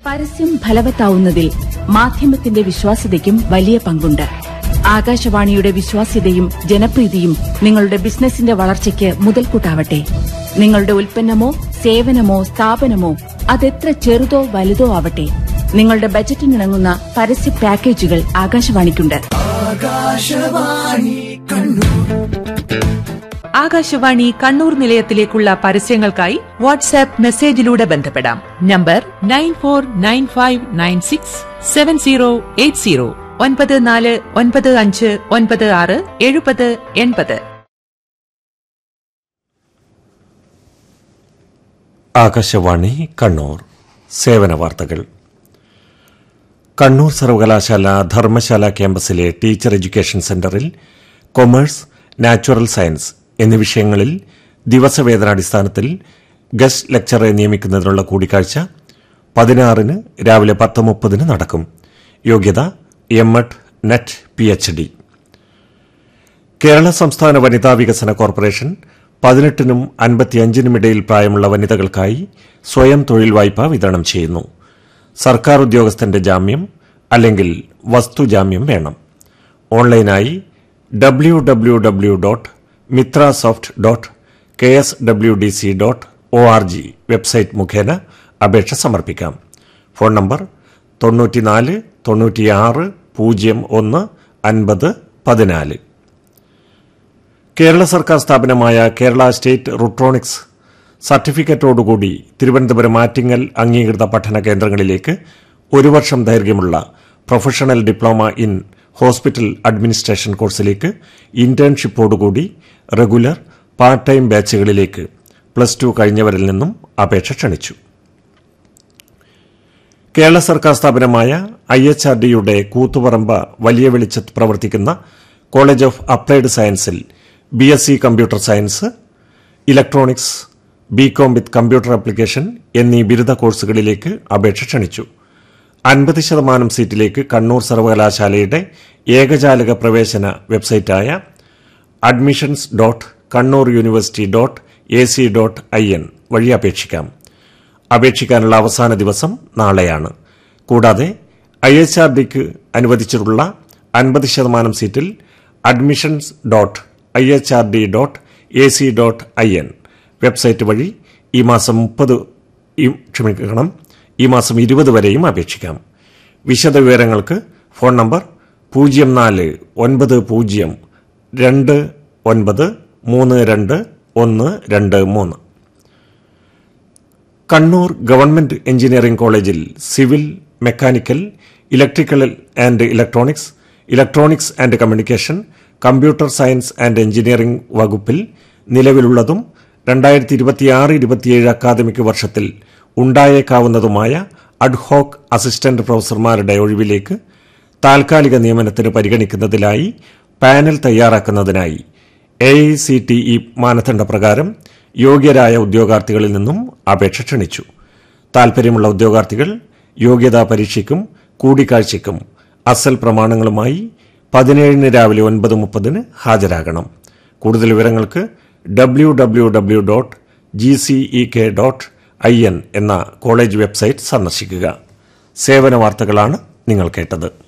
പരസ്യം ഫലവത്താവുന്നതിൽ മാധ്യമത്തിന്റെ വിശ്വാസ്യതയ്ക്കും വലിയ പങ്കുണ്ട് ആകാശവാണിയുടെ വിശ്വാസ്യതയും ജനപ്രീതിയും നിങ്ങളുടെ ബിസിനസിന്റെ വളർച്ചയ്ക്ക് മുതൽക്കൂട്ടാവട്ടെ നിങ്ങളുടെ ഉൽപ്പന്നമോ സേവനമോ സ്ഥാപനമോ അതെത്ര ചെറുതോ വലുതോ ആവട്ടെ നിങ്ങളുടെ ബജറ്റിനിണങ്ങുന്ന പരസ്യ പാക്കേജുകൾ ആകാശവാണിക്കുണ്ട് ആകാശവാണി കണ്ണൂർ നിലയത്തിലേക്കുള്ള പരസ്യങ്ങൾക്കായി വാട്സാപ്പ് മെസ്സേജിലൂടെ ബന്ധപ്പെടാം number nine four nine five nine six seven zero eight zero ഒൻപത് നാല് ഒൻപത് അഞ്ച് ഒൻപത് ആറ് എഴുപത് എൺപത് ആകാശവാണി കണ്ണൂർ സേവന വാർത്തകൾ കണ്ണൂർ സർവകലാശാല ധർമ്മശാല ക്യാമ്പസിലെ ടീച്ചർ എഡ്യൂക്കേഷൻ സെന്ററിൽ കൊമേഴ്സ് നാച്ചുറൽ സയൻസ് എന്നീ വിഷയങ്ങളിൽ ദിവസവേതനാടിസ്ഥാനത്തിൽ ഗസ്റ്റ് ലെക്ചറെ നിയമിക്കുന്നതിനുള്ള കൂടിക്കാഴ്ച പതിനാറിന് രാവിലെ പത്ത് മുപ്പതിന് നടക്കും യോഗ്യത M Ed NET P H D Kerala സംസ്ഥാന വനിതാ വികസന കോർപ്പറേഷൻ പതിനെട്ടിനും അൻപത്തിയഞ്ചിനും ഇടയിൽ പ്രായമുള്ള വനിതകൾക്കായി സ്വയം തൊഴിൽ വായ്പ വിതരണം ചെയ്യുന്നു സർക്കാർ ഉദ്യോഗസ്ഥന്റെ ജാമ്യം അല്ലെങ്കിൽ വസ്തുജാമ്യം വേണം ഓൺലൈനായി W W W dot Mithra soft dot K S W D C dot O R G website മുഖേന അപേക്ഷ സമർപ്പിക്കാം ഫോൺ നമ്പർ തൊണ്ണൂറ്റിനാല് തൊണ്ണൂറ്റിയാറ് പൂജ്യം ഒന്ന് അൻപത് പതിനാല് കേരള സർക്കാർ സ്ഥാപനമായ കേരള സ്റ്റേറ്റ് റുട്രോണിക്സ് സർട്ടിഫിക്കറ്റോടുകൂടി തിരുവനന്തപുരം ആറ്റിങ്ങൽ അംഗീകൃത പഠന കേന്ദ്രങ്ങളിലേക്ക് ഒരു വർഷം ദൈർഘ്യമുള്ള professional diploma in hospital administration കോഴ്സിലേക്ക് ഇന്റേൺഷിപ്പോടുകൂടി റെഗുലർ പാർട്ട് ടൈം ബാച്ചുകളിലേക്ക് പ്ലസ് ടു കഴിഞ്ഞവരിൽ നിന്നും അപേക്ഷ ക്ഷണിച്ചു കേരള സർക്കാർ സ്ഥാപനമായ ഐ എച്ച് ആർ ഡിയുടെ കൂത്തുപറമ്പ് വലിയ വെളിച്ചത്ത് പ്രവർത്തിക്കുന്ന കോളേജ് ഓഫ് അപ്ലൈഡ് സയൻസിൽ B S C computer science electronics B com with computer application എന്നീ ബിരുദ കോഴ്സുകളിലേക്ക് അപേക്ഷ ക്ഷണിച്ചു അൻപത് ശതമാനം സീറ്റിലേക്ക് കണ്ണൂർ സർവകലാശാലയുടെ ഏകജാലക പ്രവേശന വെബ്സൈറ്റായ admissions dot Kannur university dot A C dot I N വഴി അപേക്ഷിക്കാം അപേക്ഷിക്കാനുള്ള അവസാന ദിവസം നാളെയാണ് കൂടാതെ ഐ എച്ച് ആർ ഡിക്ക് അനുവദിച്ചിട്ടുള്ള അൻപത് ശതമാനം സീറ്റിൽ admissions dot I H R D dot A C dot I N website വഴി ഈ മാസം മുപ്പത് ക്ഷമിക്കണം ഈ മാസം ഇരുപത് വരെയും അപേക്ഷിക്കാം വിശദവിവരങ്ങൾക്ക് ഫോൺ നമ്പർ പൂജ്യം നാല് ഒൻപത് പൂജ്യം രണ്ട് ഒൻപത് മൂന്ന് രണ്ട് ഒന്ന് രണ്ട് മൂന്ന് കണ്ണൂർ ഗവൺമെന്റ് എഞ്ചിനീയറിംഗ് കോളേജിൽ civil mechanical electrical and electronics electronics and communication computer science and engineering വകുപ്പിൽ നിലവിലുള്ളതും രണ്ടായിരത്തി ഇരുപത്തിയാറ് ഇരുപത്തിയേഴ് അക്കാദമിക് വർഷത്തിൽ ഉണ്ടായേക്കാവുന്നതുമായ അഡ്ഹോക്ക് അസിസ്റ്റന്റ് പ്രൊഫസർമാരുടെ ഒഴിവിലേക്ക് താൽക്കാലിക നിയമനത്തിന് പരിഗണിക്കുന്നതിനായി പാനൽ തയ്യാറാക്കുന്നതിനായി A I C T E മാനദണ്ഡപ്രകാരം യോഗ്യരായ ഉദ്യോഗാർത്ഥികളിൽ നിന്നും അപേക്ഷ ക്ഷണിച്ചു താൽപര്യമുള്ള ഉദ്യോഗാർത്ഥികൾ യോഗ്യതാ പരീക്ഷയ്ക്കും കൂടിക്കാഴ്ചയ്ക്കും അസൽ പ്രമാണങ്ങളുമായി പതിനേഴിന് രാവിലെ ഒൻപത് മുപ്പതിന് ഹാജരാകണം കൂടുതൽ വിവരങ്ങൾക്ക് W W W dot G C E K dot I N എന്ന കോളേജ് വെബ്സൈറ്റ് സന്ദർശിക്കുക സേവന വാർത്തകളാണ് നിങ്ങൾ കേട്ടത്